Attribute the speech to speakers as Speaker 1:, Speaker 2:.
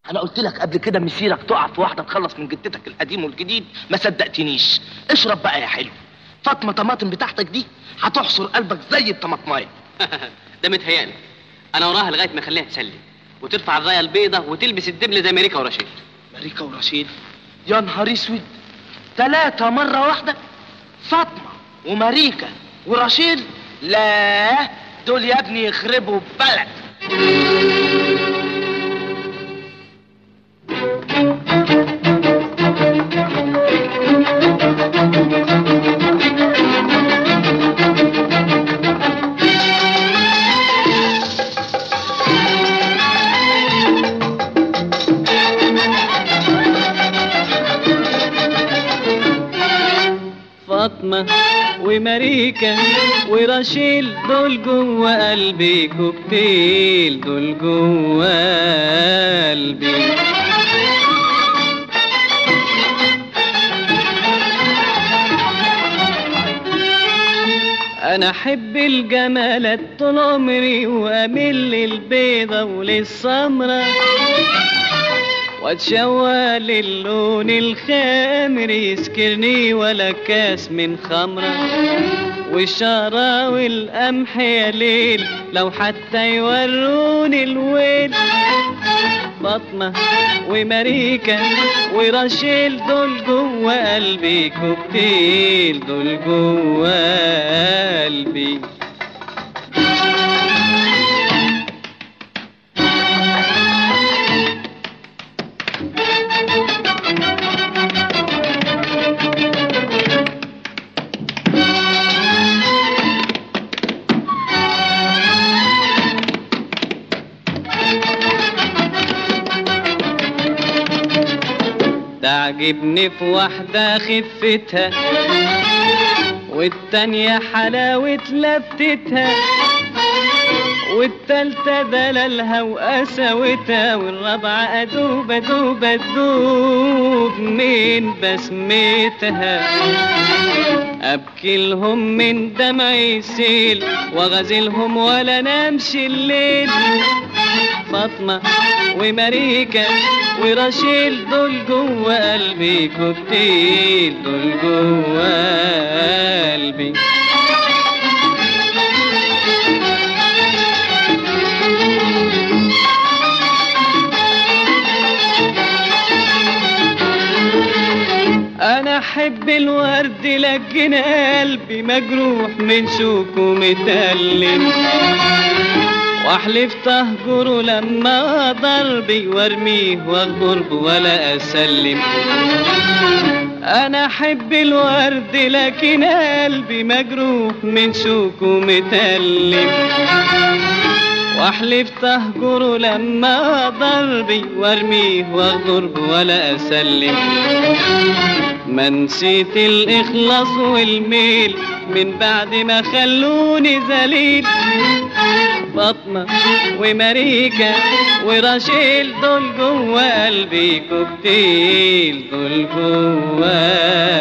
Speaker 1: انا قلت لك قبل كده مسيرك تقع في واحده تخلص من جدتك القديم والجديد ما صدقتنيش اشرب بقى يا حلو فاطمه طماطم بتاعتك دي هتحصر قلبك زي الطماطمايه
Speaker 2: ده متهيألي انا وراها لغايه ما اخليها تسلم وترفع الرايه البيضة وتلبس الدبل زي ماريكا ورشيد
Speaker 1: ماريكا ورشيد يا نهار اسود ثلاثة مرة واحدة فاطمة وماريكا ورشيد لا دول يا ابني يخربوا بلد
Speaker 3: فاطمة وماريكا ورشيل دول جوا قلبي كوكتيل دول جوا قلبي انا احب الجمالات طول عمري واميل للبيضة وللسمرة واتشوق للون الخامر يسكرني ولا كاس من خمرة والشارة والقمح يا ليل لو حتى يوروني الويل فاطمة وماريكا ورشيل دول جوا قلبي كوكتيل دول جوا قلبي تعجبني في واحدة خفتها والتانية حلاوة لفتها والتالتة دلالها وقساوتها والرابعة أدوب أدوب أدوب من بسمتها أبكي لهم من دمعي سيل وغزلهم ولا نمشي الليل فاطمة وماريكا ورشيل دول جوا قلبي كوكتيل دول جوا قلبي انا احب الورد لكن قلبي مجروح من شوكه متألم واحلف تهجره لما ضربي وارميه واغدر ولا اسلم انا احب الورد لكن قلبي مجروح من شوكه متألم واحلف تهجره لما ضربي وارميه واغدر ولا اسلم ما نسيت الاخلاص والميل من بعد ما خلوني ذليل فاطمة وماريكا ورشيل دول جوا قلبي كوكتيل دول جوا